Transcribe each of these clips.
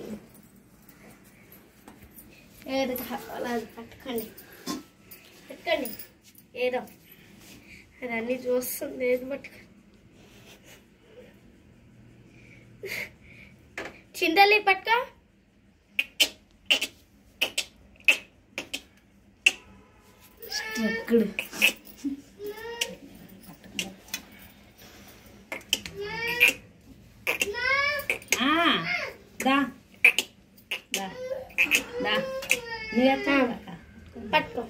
ఏదో కావాలో అది పట్టుకోండి పట్టుకోండి ఏదో అది అన్ని చూస్తుంది ఏది పట్టుకోండి చింతలి పట్టుకో ఎక్కడ ఆ, దా దా దా నువ్వు ఎత్తా పట్టుకో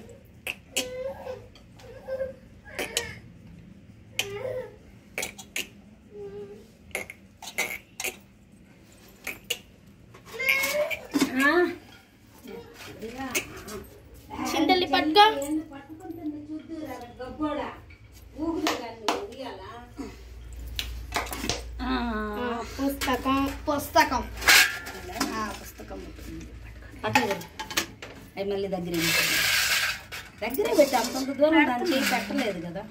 చింతలి పట్టుకో ఆ, పుస్తకం పుస్తకం ఆ, పుస్తకం పక్కన అవి మళ్ళీ దగ్గర దగ్గరే పెట్టి అంతంత దూరం దాని చేయి పెట్టలేదు కదా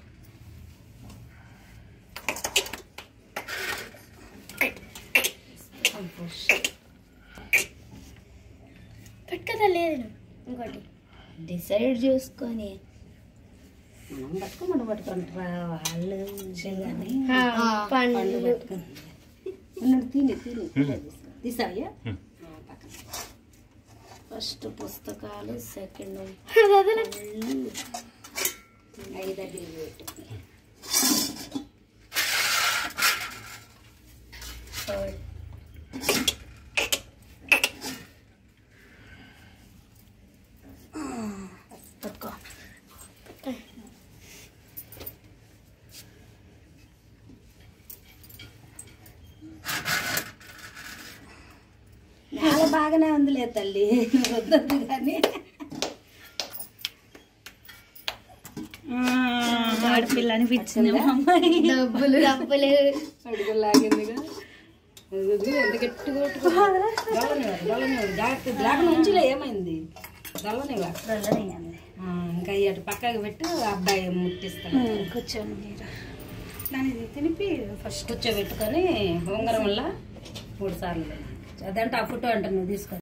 పెట్టుకదా లేదు ఇంకోటి డిసైడ్ చేసుకొని మనం పట్టుకోమని పట్టుకుంటారా వాళ్ళు కానీ పండు పండ్లు పట్టుకుని ఉన్నాడు తిని తిని తీసాయా ఫస్ట్ పుస్తకాలు సెకండ్ అది వదిలే. ఐదు దగ్గర పెట్టు థర్డ్ పట్టుకో నేల బాగానే ఉందిలే తల్లి నువ్వు వద్దొద్దు కానీ ఆడపిల్ల అనిపించింది డబ్బులు డబ్బులు అడుగు లాగిందిగా అది ఎంత గట్టిగా పట్టుకో. దొల్లనివ్వరు, దొల్లనివ్వరు. జాగ్రత్త బ్లాక్ నుంచిలో ఏమైంది దొల్లనివ్వరు. ఆ, ఇంకా అటు పక్కకి పెట్టి అబ్బాయి ముట్టిస్తాడు కూర్చోండి మీరు నన్ను ఇది తినిపి ఫస్ట్ కూర్చోబెట్టుకొని ఉంగరం వల్ల మూడు సార్లు అదంటే ఆ ఫోటో అంటే నువ్వు తీసుకో